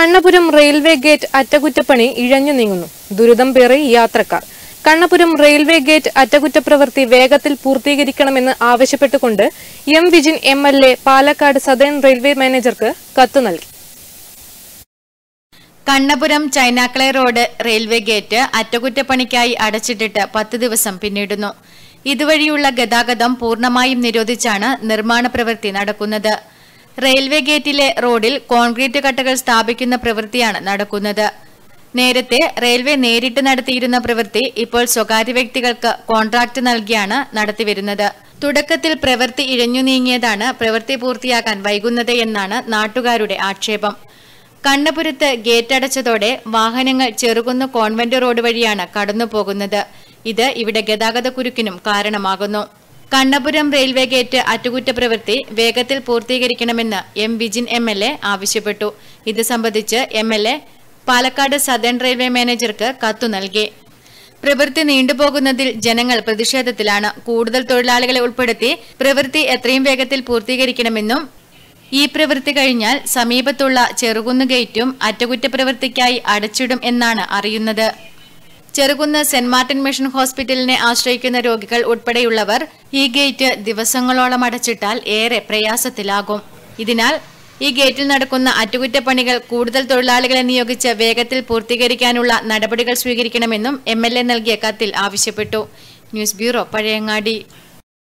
Kannapuram railway gate അറ്റകുറ്റപ്പണി ഇഴഞ്ഞു നീങ്ങുന്നു ദുരിതം പേറി യാത്രക്കാർ കണ്ണപുരം റെയിൽവേ ഗേറ്റ് അറ്റകുറ്റപ്രവൃത്തി വേഗത്തിൽ പൂർത്തീകരിക്കണമെന്ന് ആവശ്യപ്പെട്ടുകൊണ്ട് M Vijin M L A Palakkad Southern Railway മാനേജർക്ക് കത്ത് നൽകി കണ്ണപുരം ചൈനാക്കളെ റോഡ് റെയിൽവേ ഗേറ്റ് അറ്റകുറ്റപ്പണിക്കായി അടച്ചിട്ടിട്ട് പത്ത് ദിവസം പിന്നിടുന്നു ഇതുവഴിയുള്ള ഗതാഗതം പൂർണ്ണമായും നിരോധിച്ചാണ് നിർമ്മാണ പ്രവൃത്തി നടക്കുന്നത് റെയിൽവേ ഗേറ്റിലെ റോഡിൽ കോൺക്രീറ്റ് കട്ടകൾ സ്ഥാപിക്കുന്ന പ്രവൃത്തിയാണ് നടക്കുന്നത് നേരത്തെ റെയിൽവേ നേരിട്ട് നടത്തിയിരുന്ന പ്രവൃത്തി ഇപ്പോൾ സ്വകാര്യ വ്യക്തികൾക്ക് കോൺട്രാക്ട് നൽകിയാണ് നടത്തിവരുന്നത് തുടക്കത്തിൽ പ്രവൃത്തി ഇഴഞ്ഞു നീങ്ങിയതാണ് പ്രവൃത്തി പൂർത്തിയാക്കാൻ വൈകുന്നത് എന്നാണ് നാട്ടുകാരുടെ ആക്ഷേപം കണ്ണപുരത്ത് ഗേറ്റ് അടച്ചതോടെ വാഹനങ്ങൾ ചെറുകുന്ന് കോൺവെന്റ് റോഡ് വഴിയാണ് കടന്നുപോകുന്നത് ഇത് ഇവിടെ ഗതാഗത കുരുക്കിനും കാരണമാകുന്നു കണ്ണപുരം റെയിൽവേ ഗേറ്റ് അറ്റകുറ്റപ്രവൃത്തി വേഗത്തിൽ പൂർത്തീകരിക്കണമെന്ന് M Vijin M L A ആവശ്യപ്പെട്ടു ഇത് സംബന്ധിച്ച് M L A Palakkad Southern Railway മാനേജർക്ക് കത്തു നൽകി പ്രവൃത്തി നീണ്ടുപോകുന്നതിൽ ജനങ്ങൾ പ്രതിഷേധത്തിലാണ് കൂടുതൽ തൊഴിലാളികളെ ഉൾപ്പെടുത്തി പ്രവൃത്തി എത്രയും വേഗത്തിൽ പൂർത്തീകരിക്കണമെന്നും ഈ പ്രവൃത്തി കഴിഞ്ഞാൽ സമീപത്തുള്ള ചെറുകുന്ന് ഗേറ്റും അറ്റകുറ്റപ്രവൃത്തിക്കായി അടച്ചിടും എന്നാണ് അറിയുന്നത് ചെറുകുന്ന് സെന്റ് മാർട്ടിൻ മിഷൻ ഹോസ്പിറ്റലിനെ ആശ്രയിക്കുന്ന രോഗികൾ ഉൾപ്പെടെയുള്ളവർ ഈ ഗേറ്റ് ദിവസങ്ങളോളം അടച്ചിട്ടാൽ ഏറെ പ്രയാസത്തിലാകും ഇതിനാൽ ഈ ഗേറ്റിൽ നടക്കുന്ന അറ്റകുറ്റപ്പണികൾ കൂടുതൽ തൊഴിലാളികളെ നിയോഗിച്ച് വേഗത്തിൽ പൂർത്തീകരിക്കാനുള്ള നടപടികൾ സ്വീകരിക്കണമെന്നും എം നൽകിയ കത്തിൽ ആവശ്യപ്പെട്ടു ന്യൂസ് ബ്യൂറോ പഴയങ്ങാടി